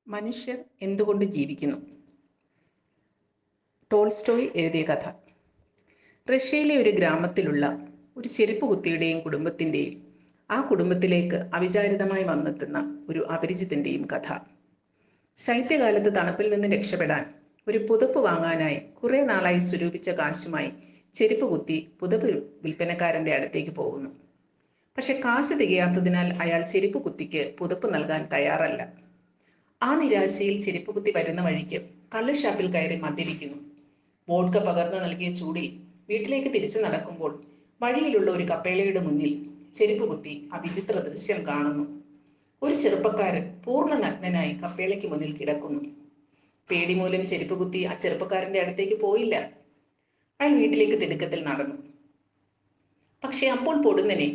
മനുഷ്യർ എന്തുകൊണ്ട് ജീവിക്കുന്നു ടോൾസ്റ്റോയ് എഴുതിയ കഥ റഷ്യയിലെ ഒരു ഗ്രാമത്തിലുള്ള ഒരു ചെരുപ്പ് കുത്തിയുടെയും കുടുംബത്തിൻ്റെയും ആ കുടുംബത്തിലേക്ക് അവിചാരിതമായി വന്നെത്തുന്ന ഒരു അപരിചിതൻ്റെയും കഥ ശൈത്യകാലത്ത് തണുപ്പിൽ നിന്ന് രക്ഷപ്പെടാൻ ഒരു പുതപ്പ് വാങ്ങാനായി കുറേ നാളായി സ്വരൂപിച്ച കാശുമായി ചെരുപ്പ് കുത്തി പുതപ്പ് വിൽപ്പനക്കാരൻ്റെ അടുത്തേക്ക് പോകുന്നു പക്ഷെ കാശ് തികയാത്തതിനാൽ അയാൾ ചെരുപ്പ് കുത്തിക്ക് പുതപ്പ് നൽകാൻ തയ്യാറല്ല ആ നിരാശയിൽ ചെരുപ്പ് കുത്തി വരുന്ന വഴിക്ക് കള്ള് ഷാപ്പിൽ കയറി മദ്യപിക്കുന്നു വോഡ്ക പകർന്നു നൽകിയ ചൂടിൽ വീട്ടിലേക്ക് തിരിച്ചു നടക്കുമ്പോൾ വഴിയിലുള്ള ഒരു കപ്പേളയുടെ മുന്നിൽ ചെരുപ്പ് കുത്തി ആ വിചിത്ര ദൃശ്യം കാണുന്നു ഒരു ചെറുപ്പക്കാരൻ പൂർണ്ണ നഗ്നനായി കപ്പേളയ്ക്ക് മുന്നിൽ കിടക്കുന്നു പേടി മൂലം ചെരുപ്പ് കുത്തി ആ ചെറുപ്പക്കാരന്റെ അടുത്തേക്ക് പോയില്ല അയാൾ വീട്ടിലേക്ക് തിടുക്കത്തിൽ നടന്നു പക്ഷെ അപ്പോൾ പൊടുന്നനെ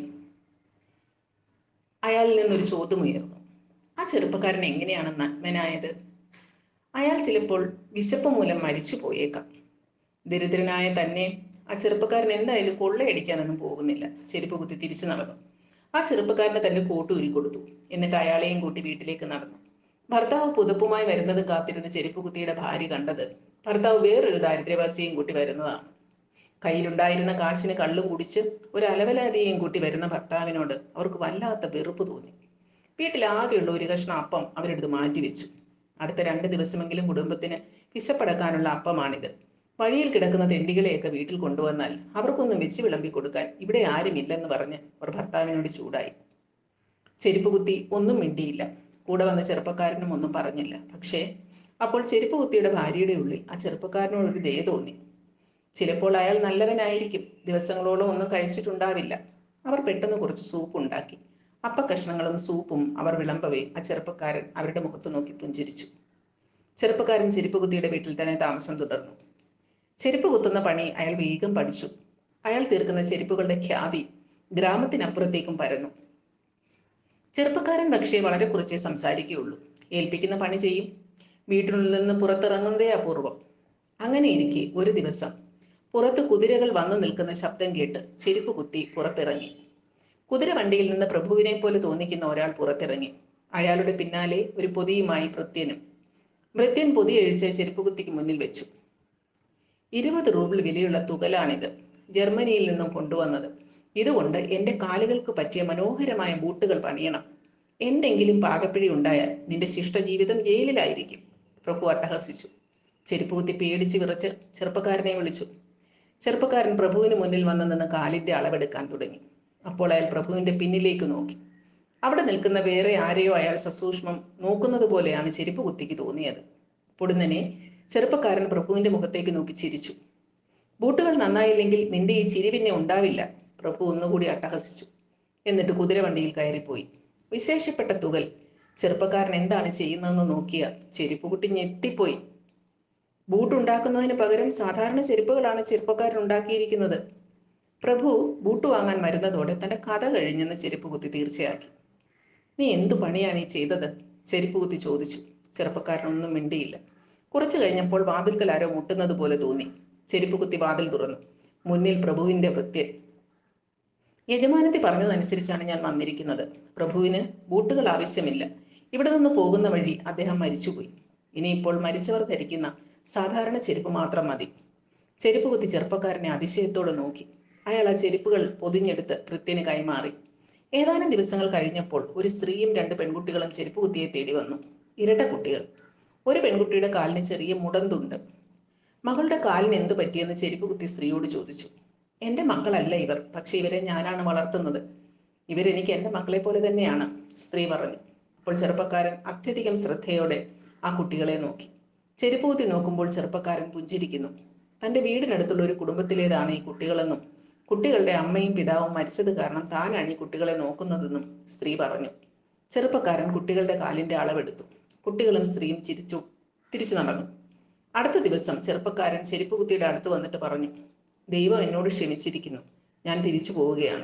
അയാളിൽ നിന്നൊരു ചോദ്യമുയർന്നു ആ ചെറുപ്പക്കാരൻ എങ്ങനെയാണ് നഗ്നനായത് അയാൾ ചിലപ്പോൾ വിശപ്പ് മൂലം മരിച്ചു പോയേക്കാം ദരിദ്രനായ തന്നെ ആ ചെറുപ്പക്കാരൻ എന്തായാലും കൊള്ളയടിക്കാനൊന്നും പോകുന്നില്ല ചെരുപ്പ് കുത്തി തിരിച്ചു നടന്നു ആ ചെറുപ്പക്കാരനെ തന്റെ കോട്ട് ഊരി കൊടുത്തു എന്നിട്ട് അയാളെയും കൂട്ടി വീട്ടിലേക്ക് നടന്നു ഭർത്താവ് പുതപ്പുമായി വരുന്നത് കാത്തിരുന്ന ചെരുപ്പ് കുത്തിയുടെ ഭാര്യ കണ്ടത് ഭർത്താവ് വേറൊരു ദാരിദ്ര്യവാസിയെയും കൂട്ടി വരുന്നതാണ് കയ്യിലുണ്ടായിരുന്ന കാശിന് കള്ളും കുടിച്ച് ഒരു അലവലാതിയെയും കൂട്ടി വരുന്ന ഭർത്താവിനോട് അവർക്ക് വല്ലാത്ത വെറുപ്പ് തോന്നി വീട്ടിൽ ആകെയുള്ള ഒരു കഷ്ണം അപ്പം അവരെടുത്ത് മാറ്റിവെച്ചു അടുത്ത രണ്ട് ദിവസമെങ്കിലും കുടുംബത്തിന് വിശപ്പടക്കാനുള്ള അപ്പമാണിത് വഴിയിൽ കിടക്കുന്ന തെണ്ടികളെയൊക്കെ വീട്ടിൽ കൊണ്ടുവന്നാൽ അവർക്കൊന്നും വെച്ച് വിളമ്പി കൊടുക്കാൻ ഇവിടെ ആരുമില്ലെന്ന് പറഞ്ഞ് അവർ ഭർത്താവിനോട് ചൂടായി ചെരുപ്പ് കുത്തി ഒന്നും മിണ്ടിയില്ല കൂടെ വന്ന ചെറുപ്പക്കാരനും ഒന്നും പറഞ്ഞില്ല പക്ഷേ അപ്പോൾ ചെരുപ്പ് കുത്തിയുടെ ഭാര്യയുടെ ഉള്ളിൽ ആ ചെറുപ്പക്കാരനോട് ഒരു ദയ തോന്നി ചിലപ്പോൾ അയാൾ നല്ലവനായിരിക്കും ദിവസങ്ങളോളം ഒന്നും കഴിച്ചിട്ടുണ്ടാവില്ല അവർ പെട്ടെന്ന് കുറച്ച് സൂപ്പ് ഉണ്ടാക്കി അപ്പക്കഷ്ണങ്ങളും സൂപ്പും അവർ വിളമ്പവേ ആ ചെറുപ്പക്കാരൻ അവരുടെ മുഖത്ത് നോക്കി പുഞ്ചിരിച്ചു ചെറുപ്പക്കാരൻ ചെരുപ്പ് കുത്തിയുടെ വീട്ടിൽ തന്നെ താമസം തുടർന്നു ചെരുപ്പ് കുത്തുന്ന പണി അയാൾ വേഗം പഠിച്ചു അയാൾ തീർക്കുന്ന ചെരുപ്പുകളുടെ ഖ്യാതി ഗ്രാമത്തിനപ്പുറത്തേക്കും പരന്നു ചെറുപ്പക്കാരൻ പക്ഷേ വളരെ കുറച്ചേ സംസാരിക്കുകയുള്ളൂ ഏൽപ്പിക്കുന്ന പണി ചെയ്യും വീട്ടിനുള്ളിൽ നിന്ന് പുറത്തിറങ്ങുന്നതേ അപൂർവം അങ്ങനെ ഇരിക്കെ ഒരു ദിവസം പുറത്ത് കുതിരകൾ വന്നു നിൽക്കുന്ന ശബ്ദം കേട്ട് ചെരുപ്പ് കുത്തി പുറത്തിറങ്ങി കുതിര വണ്ടിയിൽ നിന്ന് പ്രഭുവിനെ പോലെ തോന്നിക്കുന്ന ഒരാൾ പുറത്തിറങ്ങി അയാളുടെ പിന്നാലെ ഒരു പൊതിയുമായി ഭൃത്യനും ഭൃത്യൻ പൊതിയഴിച്ച് ചെരുപ്പ് കുത്തിക്ക് മുന്നിൽ വെച്ചു ഇരുപത് റൂബിൾ വിലയുള്ള തുകലാണിത് ജർമ്മനിയിൽ നിന്നും കൊണ്ടുവന്നത് ഇതുകൊണ്ട് എൻ്റെ കാലുകൾക്ക് പറ്റിയ മനോഹരമായ ബൂട്ടുകൾ പണിയണം എന്തെങ്കിലും പാകപ്പിഴ ഉണ്ടായാൽ നിന്റെ ശിഷ്ടജീവിതം ജയിലിലായിരിക്കും പ്രഭു അട്ടഹസിച്ചു ചെരുപ്പ് കുത്തി പേടിച്ച് വിറച്ച് ചെറുപ്പക്കാരനെ വിളിച്ചു ചെറുപ്പക്കാരൻ പ്രഭുവിന് മുന്നിൽ വന്ന് നിന്ന് കാലിന്റെ അളവെടുക്കാൻ തുടങ്ങി അപ്പോൾ അയാൾ പ്രഭുവിന്റെ പിന്നിലേക്ക് നോക്കി അവിടെ നിൽക്കുന്ന വേറെ ആരെയോ അയാൾ സസൂക്ഷ്മം നോക്കുന്നത് പോലെയാണ് ചെരുപ്പ് കുത്തിക്ക് തോന്നിയത് പൊടുന്നനെ ചെറുപ്പക്കാരൻ പ്രഭുവിന്റെ മുഖത്തേക്ക് നോക്കി ചിരിച്ചു ബൂട്ടുകൾ നന്നായില്ലെങ്കിൽ നിന്റെ ഈ ചിരി പിന്നെ ഉണ്ടാവില്ല പ്രഭു ഒന്നുകൂടി അട്ടഹസിച്ചു എന്നിട്ട് കുതിരവണ്ടിയിൽ കയറിപ്പോയി വിശേഷപ്പെട്ട തുകൽ ചെറുപ്പക്കാരൻ എന്താണ് ചെയ്യുന്നതെന്ന് നോക്കിയ ചെരുപ്പുകുട്ടി ഞെട്ടിപ്പോയി ബൂട്ട് ഉണ്ടാക്കുന്നതിന് പകരം സാധാരണ ചെരുപ്പുകളാണ് ചെറുപ്പക്കാരൻ ഉണ്ടാക്കിയിരിക്കുന്നത് പ്രഭു ബൂട്ട് വാങ്ങാൻ വരുന്നതോടെ തന്റെ കഥ കഴിഞ്ഞെന്ന് ചെരുപ്പ് കുത്തി തീർച്ചയാക്കി നീ എന്തു പണിയാണ് ഈ ചെയ്തത് ചെരുപ്പ് കുത്തി ചോദിച്ചു ചെറുപ്പക്കാരൻ ഒന്നും മിണ്ടിയില്ല കുറച്ചു കഴിഞ്ഞപ്പോൾ വാതിൽക്കൽ ആരോ മുട്ടുന്നത് പോലെ തോന്നി ചെരുപ്പ് കുത്തി വാതിൽ തുറന്നു മുന്നിൽ പ്രഭുവിന്റെ വൃത്യൻ യജമാനത്തി പറഞ്ഞതനുസരിച്ചാണ് ഞാൻ വന്നിരിക്കുന്നത് പ്രഭുവിന് ബൂട്ടുകൾ ആവശ്യമില്ല ഇവിടെ നിന്ന് പോകുന്ന വഴി അദ്ദേഹം മരിച്ചുപോയി ഇനിയിപ്പോൾ മരിച്ചവർ ധരിക്കുന്ന സാധാരണ ചെരുപ്പ് മാത്രം മതി ചെരുപ്പ് കുത്തി ചെറുപ്പക്കാരനെ അതിശയത്തോടെ നോക്കി അയാൾ ആ ചെരുപ്പുകൾ പൊതിഞ്ഞെടുത്ത് ഭൃത്യന് കൈമാറി ഏതാനും ദിവസങ്ങൾ കഴിഞ്ഞപ്പോൾ ഒരു സ്ത്രീയും രണ്ട് പെൺകുട്ടികളും ചെരുപ്പ് കുത്തിയെ തേടി വന്നു ഇരട്ട കുട്ടികൾ ഒരു പെൺകുട്ടിയുടെ കാലിന് ചെറിയ മുടന്തുണ്ട് മകളുടെ കാലിന് എന്തു പറ്റിയെന്ന് ചെരുപ്പ് കുത്തി സ്ത്രീയോട് ചോദിച്ചു എൻ്റെ മക്കളല്ല ഇവർ പക്ഷെ ഇവരെ ഞാനാണ് വളർത്തുന്നത് ഇവരെനിക്ക് എൻ്റെ മക്കളെ പോലെ തന്നെയാണ് സ്ത്രീ പറഞ്ഞു അപ്പോൾ ചെറുപ്പക്കാരൻ അത്യധികം ശ്രദ്ധയോടെ ആ കുട്ടികളെ നോക്കി ചെരുപ്പ് കുത്തി നോക്കുമ്പോൾ ചെറുപ്പക്കാരൻ പുഞ്ചിരിക്കുന്നു തൻ്റെ വീടിനടുത്തുള്ള ഒരു കുടുംബത്തിലേതാണ് ഈ കുട്ടികളെന്നും കുട്ടികളുടെ അമ്മയും പിതാവും മരിച്ചത് കാരണം താനാണ് ഈ കുട്ടികളെ നോക്കുന്നതെന്നും സ്ത്രീ പറഞ്ഞു ചെറുപ്പക്കാരൻ കുട്ടികളുടെ കാലിന്റെ അളവെടുത്തു കുട്ടികളും സ്ത്രീയും ചിരിച്ചു തിരിച്ചു നടന്നു അടുത്ത ദിവസം ചെറുപ്പക്കാരൻ ചെരുപ്പ് കുത്തിയുടെ അടുത്ത് വന്നിട്ട് പറഞ്ഞു ദൈവം എന്നോട് ക്ഷമിച്ചിരിക്കുന്നു ഞാൻ തിരിച്ചു പോവുകയാണ്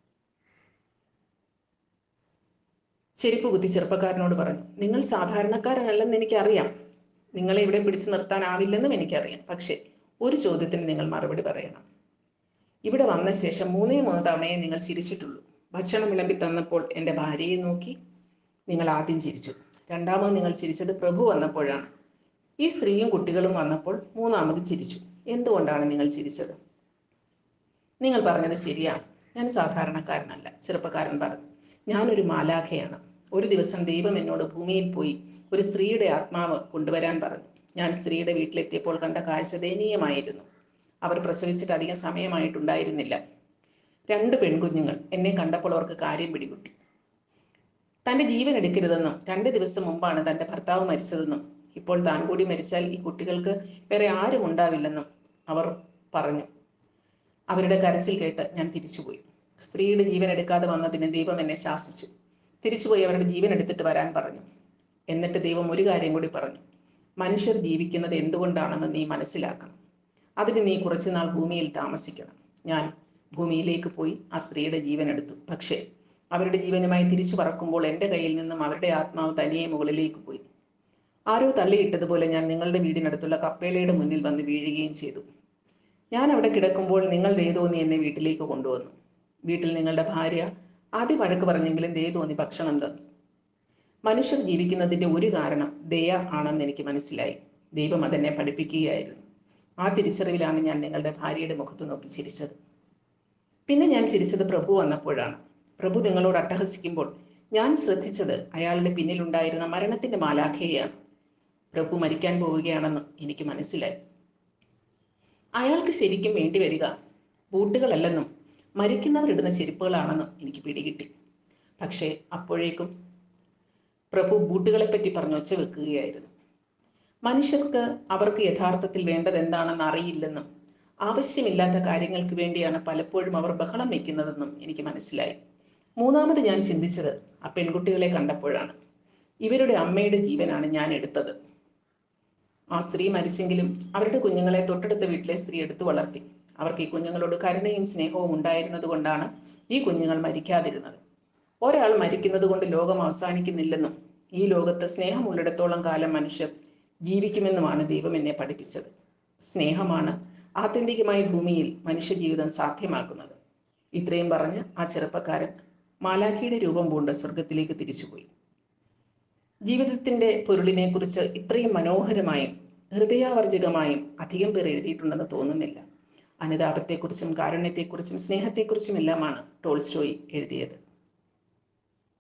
ചെരുപ്പ് കുത്തി ചെറുപ്പക്കാരനോട് പറഞ്ഞു നിങ്ങൾ സാധാരണക്കാരനല്ലെന്ന് എനിക്കറിയാം നിങ്ങളെ ഇവിടെ പിടിച്ചു നിർത്താനാവില്ലെന്നും എനിക്കറിയാം പക്ഷേ ഒരു ചോദ്യത്തിന് നിങ്ങൾ മറുപടി പറയണം ഇവിടെ വന്ന ശേഷം മൂന്നേ മൂന്ന് തവണയെ നിങ്ങൾ ചിരിച്ചിട്ടുള്ളൂ ഭക്ഷണം വിളമ്പി തന്നപ്പോൾ എൻ്റെ ഭാര്യയെ നോക്കി നിങ്ങൾ ആദ്യം ചിരിച്ചു രണ്ടാമത് നിങ്ങൾ ചിരിച്ചത് പ്രഭു വന്നപ്പോഴാണ് ഈ സ്ത്രീയും കുട്ടികളും വന്നപ്പോൾ മൂന്നാമത് ചിരിച്ചു എന്തുകൊണ്ടാണ് നിങ്ങൾ ചിരിച്ചത് നിങ്ങൾ പറഞ്ഞത് ശരിയാണ് ഞാൻ സാധാരണക്കാരനല്ല ചെറുപ്പക്കാരൻ പറഞ്ഞു ഞാനൊരു മാലാഖയാണ് ഒരു ദിവസം ദൈവം എന്നോട് ഭൂമിയിൽ പോയി ഒരു സ്ത്രീയുടെ ആത്മാവ് കൊണ്ടുവരാൻ പറഞ്ഞു ഞാൻ സ്ത്രീയുടെ വീട്ടിലെത്തിയപ്പോൾ കണ്ട കാഴ്ച ദയനീയമായിരുന്നു അവർ പ്രസവിച്ചിട്ട് അധികം സമയമായിട്ടുണ്ടായിരുന്നില്ല രണ്ട് പെൺകുഞ്ഞുങ്ങൾ എന്നെ കണ്ടപ്പോൾ അവർക്ക് കാര്യം പിടികുട്ടി തൻ്റെ ജീവൻ എടുക്കരുതെന്നും രണ്ട് ദിവസം മുമ്പാണ് തൻ്റെ ഭർത്താവ് മരിച്ചതെന്നും ഇപ്പോൾ താൻ കൂടി മരിച്ചാൽ ഈ കുട്ടികൾക്ക് വേറെ ആരും ഉണ്ടാവില്ലെന്നും അവർ പറഞ്ഞു അവരുടെ കരച്ചിൽ കേട്ട് ഞാൻ തിരിച്ചുപോയി സ്ത്രീയുടെ ജീവൻ എടുക്കാതെ വന്നതിന് ദൈവം എന്നെ ശാസിച്ചു തിരിച്ചുപോയി അവരുടെ ജീവൻ എടുത്തിട്ട് വരാൻ പറഞ്ഞു എന്നിട്ട് ദൈവം ഒരു കാര്യം കൂടി പറഞ്ഞു മനുഷ്യർ ജീവിക്കുന്നത് എന്തുകൊണ്ടാണെന്ന് നീ മനസ്സിലാക്കണം അതിന് നീ കുറച്ചുനാൾ ഭൂമിയിൽ താമസിക്കണം ഞാൻ ഭൂമിയിലേക്ക് പോയി ആ സ്ത്രീയുടെ ജീവൻ എടുത്തു പക്ഷേ അവരുടെ ജീവനുമായി തിരിച്ചു പറക്കുമ്പോൾ എൻ്റെ കയ്യിൽ നിന്നും അവരുടെ ആത്മാവ് തനിയെ മുകളിലേക്ക് പോയി ആരോ തള്ളിയിട്ടതുപോലെ ഞാൻ നിങ്ങളുടെ വീടിനടുത്തുള്ള കപ്പേലയുടെ മുന്നിൽ വന്ന് വീഴുകയും ചെയ്തു ഞാൻ അവിടെ കിടക്കുമ്പോൾ നിങ്ങൾ ദേ തോന്നി എന്നെ വീട്ടിലേക്ക് കൊണ്ടുവന്നു വീട്ടിൽ നിങ്ങളുടെ ഭാര്യ ആദ്യം വഴക്ക് പറഞ്ഞെങ്കിലും ദേ തോന്നി ഭക്ഷണം തന്നു മനുഷ്യർ ജീവിക്കുന്നതിൻ്റെ ഒരു കാരണം ദയ ആണെന്ന് എനിക്ക് മനസ്സിലായി ദൈവം അതെന്നെ പഠിപ്പിക്കുകയായിരുന്നു ആ തിരിച്ചറിവിലാണ് ഞാൻ നിങ്ങളുടെ ഭാര്യയുടെ മുഖത്ത് നോക്കി ചിരിച്ചത് പിന്നെ ഞാൻ ചിരിച്ചത് പ്രഭു വന്നപ്പോഴാണ് പ്രഭു നിങ്ങളോട് അട്ടഹസിക്കുമ്പോൾ ഞാൻ ശ്രദ്ധിച്ചത് അയാളുടെ പിന്നിലുണ്ടായിരുന്ന മരണത്തിന്റെ മാലാഖയെയാണ് പ്രഭു മരിക്കാൻ പോവുകയാണെന്ന് എനിക്ക് മനസ്സിലായി അയാൾക്ക് ശരിക്കും വേണ്ടി വരിക ബൂട്ടുകളല്ലെന്നും മരിക്കുന്നവരിടുന്ന ചെരുപ്പുകളാണെന്നും എനിക്ക് പിടികിട്ടി പക്ഷേ അപ്പോഴേക്കും പ്രഭു ബൂട്ടുകളെപ്പറ്റി പറഞ്ഞൊച്ച വെക്കുകയായിരുന്നു മനുഷ്യർക്ക് അവർക്ക് യഥാർത്ഥത്തിൽ വേണ്ടത് എന്താണെന്ന് അറിയില്ലെന്നും ആവശ്യമില്ലാത്ത കാര്യങ്ങൾക്ക് വേണ്ടിയാണ് പലപ്പോഴും അവർ ബഹളം വയ്ക്കുന്നതെന്നും എനിക്ക് മനസ്സിലായി മൂന്നാമത് ഞാൻ ചിന്തിച്ചത് ആ പെൺകുട്ടികളെ കണ്ടപ്പോഴാണ് ഇവരുടെ അമ്മയുടെ ജീവനാണ് ഞാൻ എടുത്തത് ആ സ്ത്രീ മരിച്ചെങ്കിലും അവരുടെ കുഞ്ഞുങ്ങളെ തൊട്ടടുത്ത വീട്ടിലെ സ്ത്രീ എടുത്തു വളർത്തി അവർക്ക് ഈ കുഞ്ഞുങ്ങളോട് കരുണയും സ്നേഹവും ഉണ്ടായിരുന്നത് കൊണ്ടാണ് ഈ കുഞ്ഞുങ്ങൾ മരിക്കാതിരുന്നത് ഒരാൾ മരിക്കുന്നത് കൊണ്ട് ലോകം അവസാനിക്കുന്നില്ലെന്നും ഈ ലോകത്ത് സ്നേഹമുള്ളിടത്തോളം കാലം മനുഷ്യർ ജീവിക്കുമെന്നുമാണ് ദൈവം എന്നെ പഠിപ്പിച്ചത് സ്നേഹമാണ് ആത്യന്തികമായി ഭൂമിയിൽ മനുഷ്യജീവിതം സാധ്യമാക്കുന്നത് ഇത്രയും പറഞ്ഞ് ആ ചെറുപ്പക്കാരൻ മാലാഖിയുടെ രൂപം പൂണ്ട് സ്വർഗത്തിലേക്ക് തിരിച്ചുപോയി ജീവിതത്തിന്റെ പൊരുളിനെക്കുറിച്ച് ഇത്രയും മനോഹരമായും ഹൃദയാവർജകമായും അധികം പേർ എഴുതിയിട്ടുണ്ടെന്ന് തോന്നുന്നില്ല അനുതാപത്തെക്കുറിച്ചും കാരുണ്യത്തെക്കുറിച്ചും സ്നേഹത്തെക്കുറിച്ചും എല്ലാമാണ് ടോൾസ്റ്റോയി എഴുതിയത്